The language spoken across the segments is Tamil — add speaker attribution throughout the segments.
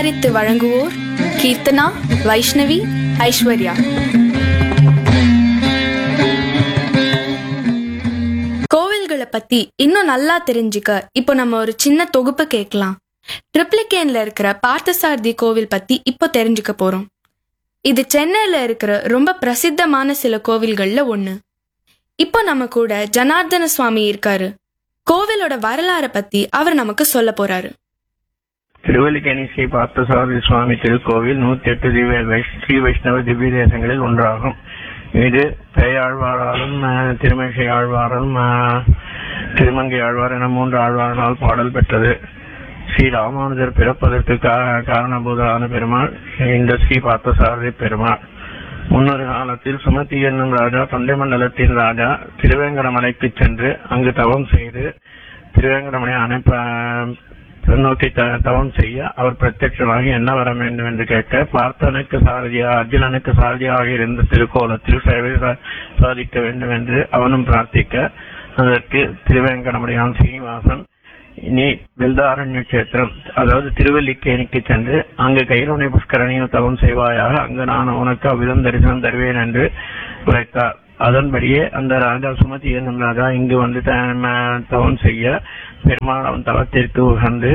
Speaker 1: தயாரித்து வழங்குவோர் கீர்த்தனா வைஷ்ணவி ஐஸ்வர்யா கோவில்களை பத்தி இன்னும் நல்லா தெரிஞ்சுக்க இப்போ நம்ம ஒரு சின்ன தொகுப்பு கேட்கலாம் ட்ரிப்ளிகேன்ல இருக்கிற பார்த்தசாரதி கோவில் பத்தி இப்போ தெரிஞ்சுக்க போறோம் இது சென்னையில இருக்கிற ரொம்ப பிரசித்தமான சில கோவில்கள்ல ஒண்ணு இப்போ நம்ம கூட ஜனார்தன சுவாமி இருக்காரு கோவிலோட வரலாறை பத்தி அவர் நமக்கு சொல்ல போறாரு
Speaker 2: திருவல்லிக்கேணி ஸ்ரீ பார்த்தசாரதி சுவாமி திருக்கோவில் நூத்தி எட்டு திவ்ய வைஷ்- ஸ்ரீ வைஷ்ணவ திவ்ய தேசங்களில் ஒன்றாகும் இது பேயாழ்வாராலும் அஹ், திருமேஷை ஆழ்வாரும் அஹ், திருமங்கை ஆழ்வார் என மூன்று ஆழ்வார்களால் பாடல் பெற்றது ஸ்ரீ ராமானுஜர் பிறப்பதற்கு கா- காரணபூதரான பெருமாள் இந்த ஸ்ரீ பார்த்தசாரதி பெருமாள் முன்னொரு காலத்தில் சுமதி என்னும் ராஜா தொண்டை மண்டலத்தின் ராஜா திருவேங்கடமலைக்கு சென்று அங்கு தவம் செய்து திருவேங்கடமலை அணைப்ப நோக்கி த- தவம் செய்ய அவர் பிரத்யட்சமாகி என்ன வர வேண்டும் என்று கேட்க பார்த்தனுக்கு சாரதியா அர்ஜுனனுக்கு சாரதியாக இருந்த திருக்கோலத்தில் சேவை சா- சாதிக்க வேண்டும் என்று அவனும் பிரார்த்திக்க அதற்கு திருவேங்கடமுடையான் சீனிவாசன் நீ வெல்தாரண்ய கஷேத்திரம் அதாவது திருவல்லிக்கேணிக்கு சென்று அங்கு கைரோணி புஷ்கரணியில் தவம் செய்வாயாக அங்கு நான் உனக்கு அவ்விதம் தரிசனம் தருவேன் என்று உரைத்தார் அதன்படியே அந்த ராஜா சுமதி என்னும் ராஜா இங்கு வந்து த- ம- தவம் செய்ய பெருமாள் அவன் தவத்திற்கு உகந்து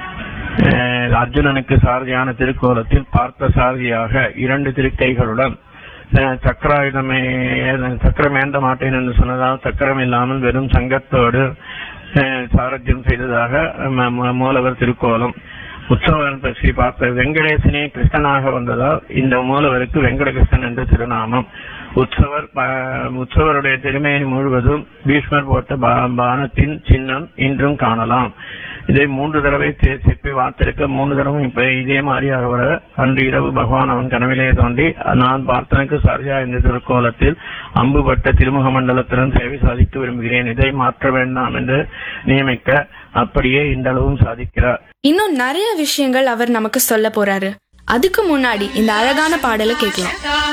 Speaker 2: அஹ், அர்ஜுனனுக்கு சாரதியான திருக்கோலத்தில் பார்த்த சாரதியாக இரண்டு திருக்கைகளுடன் அஹ், சக்கராயுதமே சக்கரமேந்த மாட்டேன் என்று சொன்னதால் சக்கரம் இல்லாமல் வெறும் சங்கத்தோடு அஹ், சாரத்தியம் செய்ததாக ம- ம- மூலவர் திருக்கோலம் உற்சவன் பற்றி பார்த்த வெங்கடேசனே கிருஷ்ணனாக வந்ததால் இந்த மூலவருக்கு வெங்கடகிருஷ்ணன் என்ற திருநாமம் உற்சவர் ப- உற்சவருடைய திருமேனி முழுவதும் பீஷ்மர் போட்ட பா- பானத்தின் சின்னம் இன்றும் காணலாம் இதை மூன்று தடவை செ- செப்பி வார்த்திருக்க மூன்று தடவை இப்ப இதே மாதிரியாக வர அன்று இரவு பகவான் அவன் கனவிலே தோண்டி நான் பார்த்தனுக்கு சரியா இந்த திருக்கோலத்தில் அம்புபட்ட திருமுக மண்டலத்துடன் சேவை சாதித்து விரும்புகிறேன் இதை மாற்ற வேண்டாம் என்று நியமிக்க அப்படியே இன்றளவும் சாதிக்கிறார்
Speaker 1: இன்னும் நிறைய விஷயங்கள் அவர் நமக்கு சொல்ல போறாரு அதுக்கு முன்னாடி இந்த அழகான பாடலை கேட்கலாம்